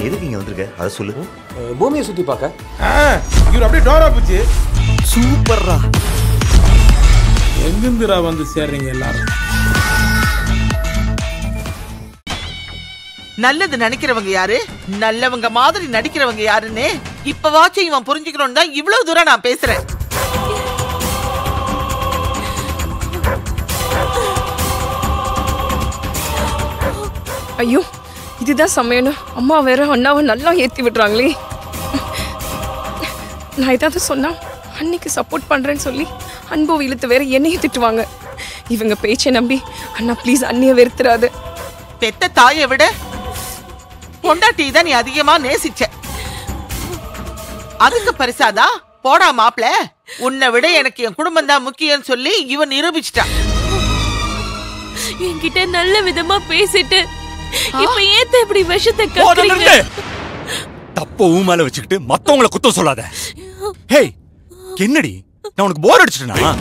நீ எதுக்கு இங்க வந்திருக்க அதை சொல்லு அஹ், பூமியை சுத்தி பார்க்க இவர் அப்படியே டோரா போச்சு சூப்பர்ரா எங்கிருந்துடா வந்து சேர்றீங்க எல்லாரும் நல்லது நினைக்கிறவங்க யாரு நல்லவங்க மாதிரி நடிக்கிறவங்க யாருன்னு இப்பவாச்சும் இவன் புரிஞ்சுக்கணும் தான் இவ்வளவு தூரம் நான் பேசுறேன் ஐயோ இதுதான் சமையணும் அம்மா வேற அண்ணாவை நல்லா ஏத்தி விடுறாங்களே நான் ஏதாவது சொன்னா அன்னைக்கு சப்போர்ட் பண்றேன்னு சொல்லி அன்பு இழுத்து வேற என்னையும் திட்டுவாங்க இவங்க பேச்சை நம்பி அண்ணா ப்ளீஸ் அண்ணிய வெறுத்துறாது பெத்த தாயை விட பொண்டாட்டி தான் நீ அதிகமா நேசிச்ச அதுக்கு பரிசாதா போடா மாப்ள உன்னை விட எனக்கு என் குடும்பம் தான் முக்கியம்னு சொல்லி இவன் நிரூபிச்சிட்டான் என்கிட்ட நல்ல விதமா பேசிட்டு இப்ப ஏத்த இப்படி விஷத்தை போதும் கக்குறீங்க நிறுத்து. தப்ப ஊ மேல வச்சுக்கிட்டு மத்தவங்கள குத்தம் சொல்லாத ஹேய் என்னடி நான் உனக்கு போர் அடிச்சிட்டேனா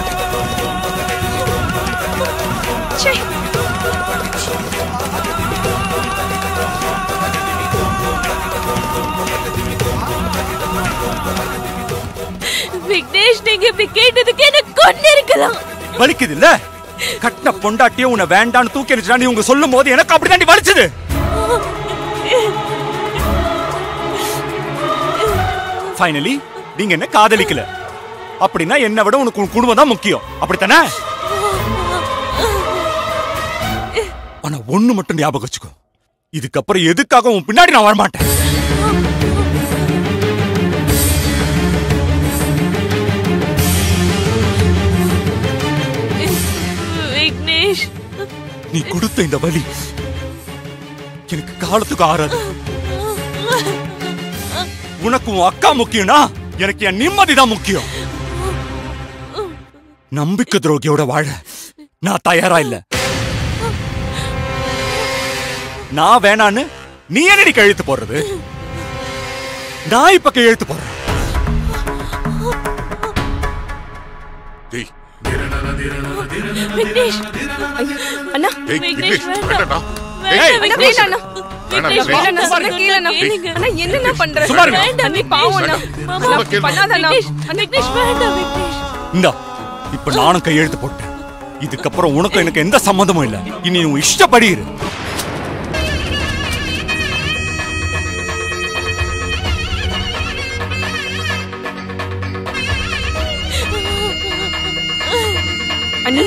விக்னேஷ் நீங்க இப்படி கேட்டதுக்கு என்ன கொண்டு இருக்கலாம் வலிக்குது இல்ல கட்டின பொண்டாட்டியே உன்னை வேண்டான்னு தூக்கி எறிஞ்சிட்டா நீ உங்க சொல்லும் போது எனக்கு அப்படி தாண்டி வலிச்சது ஃபைனலி நீங்க என்ன காதலிக்கல அப்படின்னா என்னை விட உனக்கு உன் குடும்பம் தான் முக்கியம் அப்படித்தானே ஆனா ஒண்ணு மட்டும் ஞாபகம் வச்சுக்கோ இதுக்கப்புறம் எதுக்காக உன் பின்னாடி நான் வரமாட்டேன் விக்னேஷ் நீ கொடுத்த இந்த வலி எனக்கு காலத்துக்கு ஆறாது உனக்கு உன் அக்கா முக்கியம்னா எனக்கு என் நிம்மதி தான் முக்கியம் நம்பிக்கை துரோகியோட வாழ நான் தயாரா இல்ல நான் வேணான்னு நீ என்னடி கழுத்து போடுறது நான் இப்ப கையெழுத்து போடுறேன் டேய் விக்னேஷ் அண்ணா டேய் விக்னேஷ் விக்னேஷ் வேண்டாம் வேண்டாம்டா வேண்டாம் அண்ணா, விக்னேஷ் வேணாம் வேணாம், அண்ணா. விக்னேஷ் வேணாம், நான் சொன்னா கேளு அண்ணா. கேளுங்க. அண்ணா, என்னண்ணா பண்ற? சும்மா இருங்க. வேண்டாம், அண்ணி, பாவம் அண்ணா. வேண்டாம். அண்ணா, கேளு. பண்ணாத அண்ணா. விக்னேஷ் அண்ணா, விக்னேஷ் வேண்டாம் விக்னேஷ் இந்தா இப்ப நானும் கையெழுத்து போட்டேன் இதுக்கப்புறம் உனக்கும் எனக்கு எந்த சம்மந்தமும் இல்ல இனி உன் இஷ்டப்படி இரு அண்ணி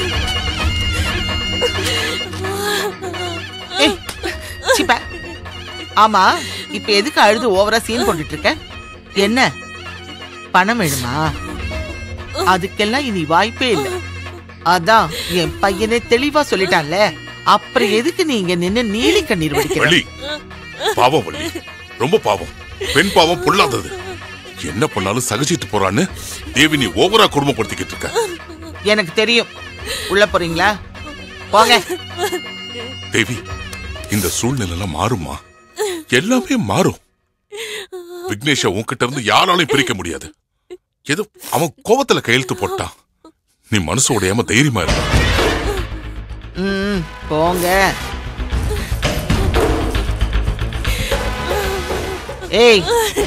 ஏய், சிப்ப. ஆமா இப்ப எதுக்கு அழுது ஓவரா சீன் போட்டுட்டு இருக்க என்ன பணம் வேணுமா அதுக்கெல்லாம் இனி வாய்ப்பே இல்ல அதான் என் பையனே தெளிவா சொல்லிட்டான்ல அப்புறம் எதுக்கு நீங்க நின்னு நீலி கண்ணீர் வடிக்கிற வள்ளி பாவம் வள்ளி ரொம்ப பாவம் பெண் பாவம் பொல்லாதது என்ன பண்ணாலும் சகிச்சிட்டு போறான்னு தேவி நீ ஓவரா குடும்பப்படுத்திக்கிட்டு இருக்க எனக்கு தெரியும் உள்ள போறீங்களா போங்க தேவி இந்த சூழ்நிலை எல்லாம் மாறுமா எல்லாமே மாறும் விக்னேஷ உன்கிட்ட இருந்து யாராலையும் பிரிக்க முடியாது ஏதோ அவன் கோவத்துல கையெழுத்து போட்டான் நீ மனசு உடையாம தைரியமா இருக்க ம் போங்க ஏய்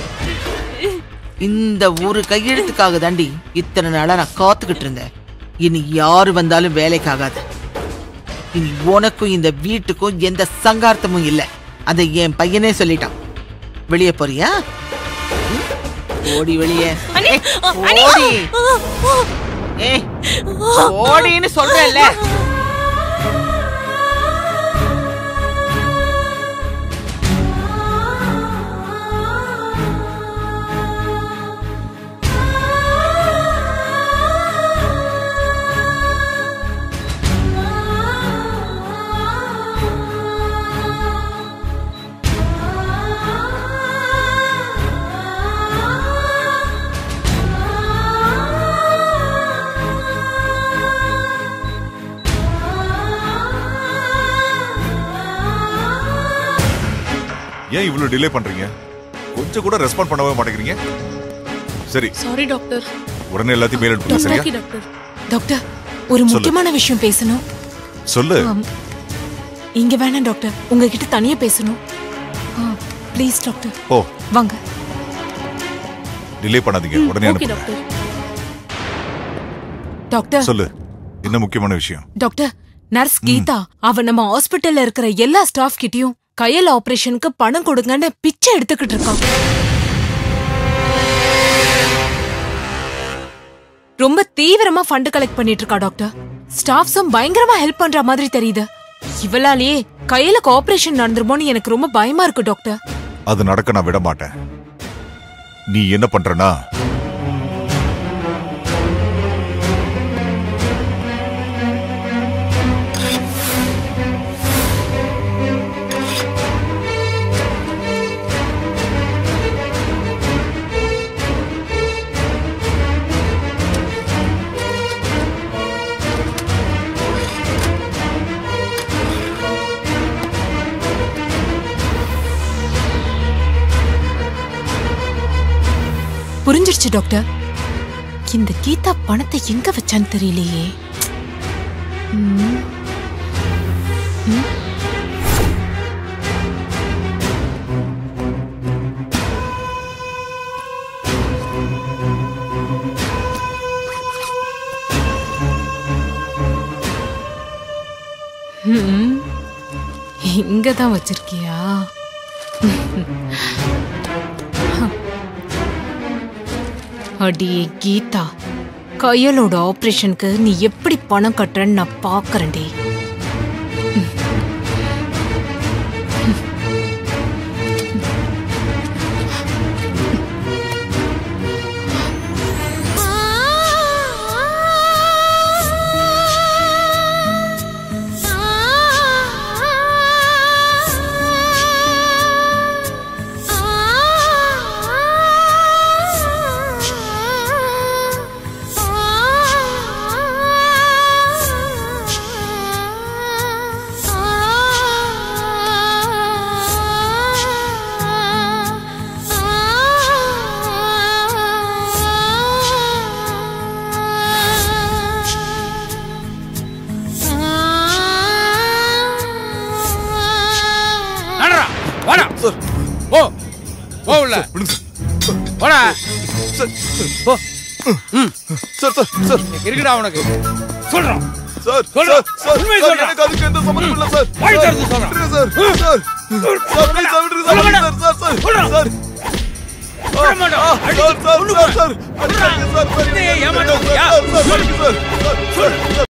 இந்த ஒரு கையெழுத்துக்காக தாண்டி இத்தனை நாளா நான் காத்துக்கிட்டு இருந்தேன் இனி யாரு வந்தாலும் வேலைக்காகாது இனி உனக்கும் இந்த வீட்டுக்கும் எந்த சங்கார்த்தமும் இல்ல அதை என் பையனே சொல்லிட்டான் வெளியே போறியா ம்? ஓடி வெளியே அண்ணி, ஏய், அண்ணி. ஓடி ஏய் ஓடின்னு சொல்றேன்ல ஏன் இவ்வளவு டிலே பண்றீங்க கொஞ்சம் கூட ரெஸ்பாண்ட் பண்ணவே மாட்டேங்கிறீங்க சரி சாரி டாக்டர் உடனே எல்லாத்தையும் மேல் அனுப்புங்க சரியா டாக்டர் டாக்டர் ஒரு சொல்லு. முக்கியமான விஷயம் பேசணும் சொல்லு ஆம். இங்க வேணாம் டாக்டர் உங்ககிட்ட தனியா பேசணும் ப்ளீஸ் டாக்டர் ஓ வாங்க டிலே பண்ணாதீங்க உடனே ஓகே அனுப்புங்க டாக்டர் டாக்டர் சொல்லு என்ன முக்கியமான விஷயம் டாக்டர் நர்ஸ் கீதா அவ நம்ம ஹாஸ்பிட்டல்ல இருக்கிற எல்லா ஸ்டாஃப் கிட்டயும் கையல் ஆபரேஷனுக்கு பணம் கொடுங்கன்னு பிச்சை எடுத்துக்கிட்டு இருக்கான் ரொம்ப தீவிரமா ஃபண்ட் கலெக்ட் பண்ணிட்டு இருக்கா டாக்டர் ஸ்டாஃப்ஸும் பயங்கரமா ஹெல்ப் பண்ற மாதிரி தெரியுது இவளாலேயே கையலுக்கு ஆபரேஷன் நடந்துருமோன்னு எனக்கு ரொம்ப பயமா இருக்கு டாக்டர் அது நடக்க நான் விட மாட்டேன் நீ என்ன பண்றனா புரிஞ்சிடுச்சு டாக்டர் இந்த கீதா பணத்தை எங்க வச்சான்னு தெரியலையே ம். ம். ம். இங்கதான் வச்சிருக்கியா அடியே கீதா கையலோட ஆபரேஷனுக்கு நீ எப்படி பணம் கட்டுறன்னு நான் பாக்குறேன்டி நடரா வாடா ஓ ஓ உள்ள வாடா ஓ சார் சார் சார் இருக்குடா உனக்கு சொல்றோம் சார் சொல்றா. சார் உண்மையை சார் சொல்றா. எனக்கு அதுக்கு எந்த சம்மந்தமும் இல்ல சார் வாய் திறந்து சொல்றா. விட்டுருங்க sir sir sir please sir விட்டுருங்க சார் சொல்லுடா. சார் சார் சொல்றா. சார் விட மாட்டோம். ஆ, சார் சார் சார் சார் அடிக்காதீங்க சார் சார் இதையே சார் ஏமாத்த சார் முடியா? Sir sir sir sir